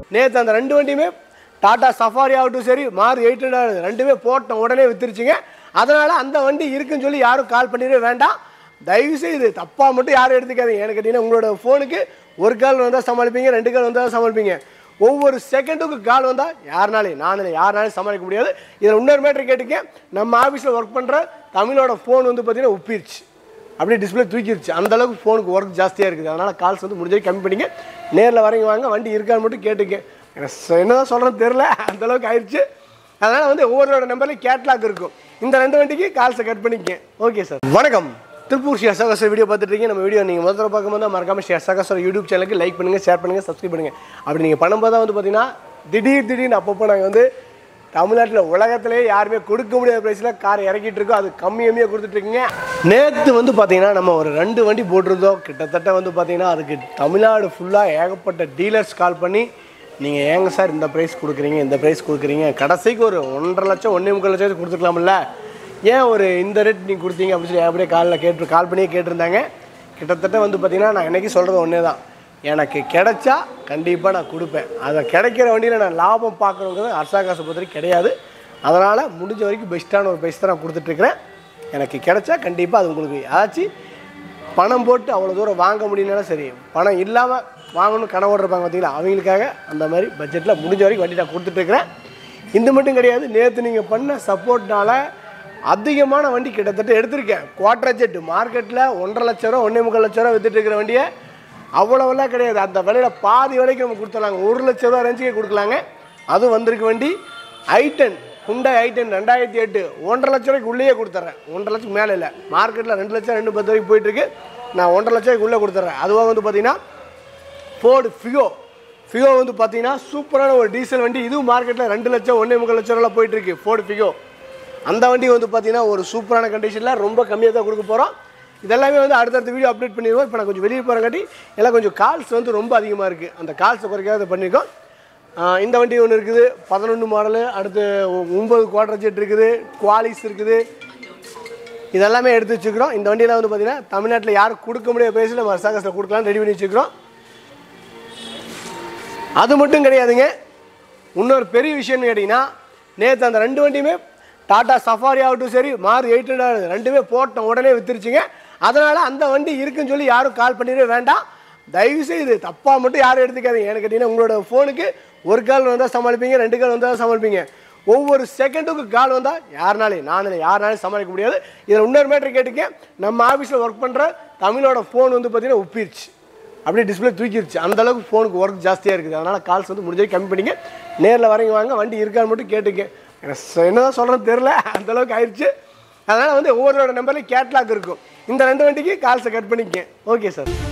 நேற்று அந்த ரெண்டு வண்டியுமே டாடா சஃபாரி ஆகட்டும் சரி மாறு எயிட் ஹண்ட்ரட் ரெண்டுமே போட்டோம் உடனே வித்துருச்சுங்க அதனால் அந்த வண்டி இருக்குன்னு சொல்லி யாரும் கால் பண்ணிடவே வேண்டாம் தயவு செய்து தப்பாக மட்டும் யாரும் எடுத்துக்காதீங்க ஏன்னு கேட்டிங்கன்னா உங்களோட ஃபோனுக்கு ஒரு கால் வந்தால் சமாளிப்பீங்க ரெண்டு கால் வந்தால் சமாளிப்பீங்க ஒவ்வொரு செகண்டுக்கு கால் வந்தால் யாருனாலையும் நான் யாருனாலையும் சமாளிக்க முடியாது இதில் இன்னொரு மேட்ரு கேட்டுக்க நம்ம ஆஃபீஸில் ஒர்க் பண்ணுற தமிழோட ஃபோன் வந்து பார்த்தீங்கன்னா உப்பிருச்சு அப்படியே டிஸ்பிளே தூக்கிருச்சு அந்த அளவுக்கு ஃபோனுக்கு ஒர்க் ஜாஸ்தியாக இருக்குது அதனால் கால்ஸ் வந்து முடிஞ்ச வரைக்கும் கம்மி பண்ணிங்க நேரில் வரீங்க வாங்க வண்டி இருக்கான்னு மட்டும் கேட்டுக்க எனக்கு ச- என்னதான் சொல்கிறேன்னு தெரில அந்த அளவுக்கு ஆயிடுச்சு அதனால் வந்து ஒவ்வொருவரோட நம்பர்லையும் கேட்லாக் இருக்கும் இந்த ரெண்டு வண்டிக்கு கால்ஸை கட் பண்ணிக்க ஓகே சார் வணக்கம் திருப்பூர் ஸ்ரீ அசகாசர் வீடியோ பார்த்துட்டு இருக்கீங்க நம்ம வீடியோ நீங்கள் முதல்ல பார்க்கும்போது மறக்காம ஸ்ரீ அசகாசர் யூடியூப் சேனலுக்கு லைக் பண்ணுங்கள் ஷேர் பண்ணுங்கள் சப்ஸ்கிரைப் பண்ணுங்கள் அப்படி நீங்கள் பண்ணும்போது தான் வந்து பார்த்தீங்கன்னா திடீர் திடீர்னு அப்பப்போ நாங்கள் வந்து தமிழ்நாட்டில் உலகத்திலே யாருமே கொடுக்க முடியாத ப்ரைஸில் கார் இறக்கிட்டு இருக்கோம் அது கம்மி கம்மியாக கொடுத்துட்ருக்கீங்க நேற்று வந்து பார்த்தீங்கன்னா நம்ம ஒரு ரெண்டு வண்டி போட்டிருந்தோம் கிட்டத்தட்ட வந்து பார்த்தீங்கன்னா அதுக்கு தமிழ்நாடு ஃபுல்லாக ஏகப்பட்ட டீலர்ஸ் கால் பண்ணி நீங்கள் ஏங்க சார் இந்த ப்ரைஸ் கொடுக்குறீங்க இந்த ப்ரைஸ் கொடுக்குறீங்க கடைசிக்கு ஒரு ஒன்றரை லட்சம் ஒன்றே முக்கால் லட்சம் கொடுத்துருக்கலாம்ல ஏன் ஒரு இந்த ரேட் நீங்கள் கொடுத்தீங்க அப்படின்னு சொல்லி அப்படியே காலில் கேட்டு கால் பண்ணியே கேட்டிருந்தாங்க கிட்டத்தட்ட வந்து பார்த்தீங்கன்னா நான் என்னைக்கு சொல்கிறது ஒன்றே தான் எனக்கு கிடைச்சா கண்டிப்பாக நான் கொடுப்பேன் அதை கிடைக்கிற வண்டியில் நான் லாபம் பார்க்குறவங்கிறது அரசா காசை பொறுத்த வரைக்கும் கிடையாது அதனால் முடிஞ்ச வரைக்கும் பெஸ்ட்டான ஒரு பைஸ் தான் நான் கொடுத்துட்ருக்கிறேன் எனக்கு கிடைச்சா கண்டிப்பாக அது உங்களுக்கு ஏதாச்சும் பணம் போட்டு அவ்வளோ தூரம் வாங்க முடியலனாலும் சரி பணம் இல்லாமல் வாங்கணும் கனவோடு இருப்பாங்க பார்த்தீங்களா அவங்களுக்காக அந்த மாதிரி பட்ஜெட்டில் முடிஞ்ச வரைக்கும் வண்டி நான் கொடுத்துட்ருக்கிறேன் இது மட்டும் கிடையாது நேற்று நீங்கள் பண்ண சப்போர்ட்னால அதிகமான வண்டி கிட்டத்தட்ட எடுத்திருக்கேன் குவார்டர் ஜெட் மார்க்கெட்டில் ஒன்றரை லட்ச ரூபா ஒன்றே முக்கால் லட்ச ரூபா வித்துட்டு இருக்கிற வண்டியை அவ்வளோவெல்லாம் கிடையாது அந்த விலையில் பாதி விலைக்கு நம்ம கொடுத்துடலாங்க ஒரு லட்ச ரூபா ரேஞ்சுக்கே கொடுக்கலாங்க அதுவும் வந்திருக்கு வண்டி ஐட்டன் ஹுண்டை ஐட்டன் ரெண்டாயிரத்தி எட்டு ஒன்றரை லட்ச ரூபாய்க்கு உள்ளேயே கொடுத்துட்றேன் ஒன்றரை லட்சம் மேலே இல்லை மார்க்கெட்டில் ரெண்டு லட்சம் ரெண்டு பத்து வரைக்கும் போயிட்டுருக்கு நான் ஒன்றரை லட்ச ரூபாய்க்கு உள்ளே கொடுத்துட்றேன் அதுவாக வந்து பார்த்தீங்கன்னா ஃபோர்டு ஃபிகோ ஃபிகோ வந்து பார்த்தீங்கன்னா சூப்பரான ஒரு டீசல் வண்டி இதுவும் மார்க்கெட்டில் ரெண்டு லட்சம் ஒன்றே முக்கால் லட்சம் ரூபா போயிட்டு இருக்கு ஃபோர்டு ஃபிகோ அந்த வண்டி வந்து பார்த்தீங்கன்னா ஒரு சூப்பரான கண்டிஷனில் ரொம்ப கம்மியாக தான் கொடுக்க போகிறோம் இதெல்லாமே வந்து அடுத்தடுத்த வீடியோ அப்டேட் பண்ணிடுவோம் இப்போ நான் கொஞ்சம் வெளியே போகிறங்காட்டி எல்லாம் கொஞ்சம் கால்ஸ் வந்து ரொம்ப அதிகமாக இருக்குது அந்த கால்ஸை குறைக்காத பண்ணியிருக்கோம் ஆஹ் இந்த வண்டி ஒன்று இருக்குது பதினொன்று மாடலு அடுத்து ஒ- ஒன்பது குவார்டர் ஜெட் இருக்குது குவாலிஸ் இருக்குது இதெல்லாமே எடுத்து வச்சுக்கிறோம் இந்த வண்டியெல்லாம் வந்து பார்த்தீங்கன்னா தமிழ்நாட்டில் யாரும் கொடுக்க முடியாத பேசில் நம்ம அரசாங்கத்தில் கொடுக்கலாம்னு ரெடி பண்ணி வச்சுக்கிறோம் அது மட்டும் கிடையாதுங்க இன்னொரு பெரிய விஷயம்னு கேட்டிங்கன்னா நேற்று அந்த ரெண்டு வண்டியுமே டாடா சஃபாரி ஆகட்டும் சரி மாறு எயிட் ஹண்ட்ரட் ரெண்டுமே போட்டோம் உடனே வித்துருச்சுங்க அதனால் அந்த வண்டி இருக்குன்னு சொல்லி யாரும் கால் பண்ணிடவே வேண்டாம் தயவு செய்து தப்பாக மட்டும் யாரும் எடுத்துக்காதீங்க ஏன்னு கேட்டிங்கன்னா உங்களோட ஃபோனுக்கு ஒரு கால் வந்தால் சமாளிப்பீங்க ரெண்டு கால் வந்தால் சமாளிப்பீங்க ஒவ்வொரு செகண்டுக்கு கால் வந்தால் யாருனாலையும் நான் யாருனாலையும் சமாளிக்க முடியாது இதில் இன்னொரு மேட்ரு கேட்டுக்க நம்ம ஆஃபீஸில் ஒர்க் பண்ணுற தமிழோட ஃபோன் வந்து பார்த்தீங்கன்னா உப்பிருச்சு அப்படியே டிஸ்பிளே தூக்கிருச்சு அந்த அளவுக்கு ஃபோனுக்கு ஒர்க் ஜாஸ்தியாக இருக்குது அதனால் கால்ஸ் வந்து முடிஞ்ச வரைக்கும் கம்மி பண்ணிங்க நேரில் வரீங்க வாங்க வண்டி இருக்கான்னு மட்டும் கேட்டுக்க எனக்கு ச- என்னதான் சொல்கிறேன்னு தெரில அந்த அளவுக்கு ஆயிடுச்சு அதனால் வந்து ஒவ்வொருவரோட நம்பர்லையும் கேட்லாக் இருக்கும் இந்த ரெண்டு வண்டிக்கு கால்ஸை கட் பண்ணிக்க ஓகே சார்